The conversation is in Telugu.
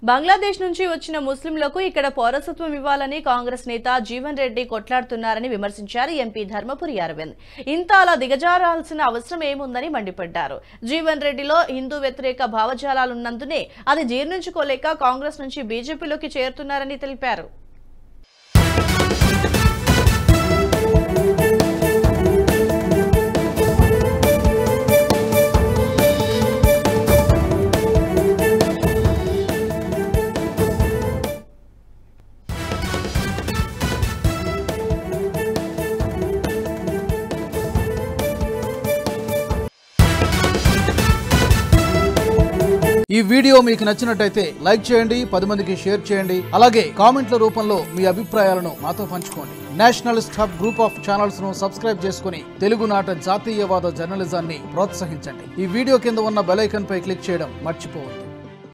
బంగ్లాదేశ్ నుంచి వచ్చిన ముస్లింలకు ఇక్కడ పౌరసత్వం ఇవ్వాలని కాంగ్రెస్ నేత జీవన్ రెడ్డి కొట్లాడుతున్నారని విమర్శించారు ఎంపీ ధర్మపురి అరవింద్ ఇంత అలా దిగజారాల్సిన అవసరం ఏముందని మండిపడ్డారు జీవన్ రెడ్డిలో హిందూ వ్యతిరేక భావజాలాలున్నందునే అది జీర్ణించుకోలేక కాంగ్రెస్ నుంచి బీజేపీలోకి చేరుతున్నారని తెలిపారు ఈ వీడియో మీకు నచ్చినట్టయితే లైక్ చేయండి పది మందికి షేర్ చేయండి అలాగే కామెంట్ల రూపంలో మీ అభిప్రాయాలను మాతో పంచుకోండి nationalist hub group of channels ను సబ్స్క్రైబ్ చేసుకుని తెలుగునాట జాతీయవాద జర్నలిజాన్ని ప్రోత్సహించండి ఈ వీడియో కింద ఉన్న బెల్ ఐకాన్ పై క్లిక్ చేయడం మర్చిపోవద్దు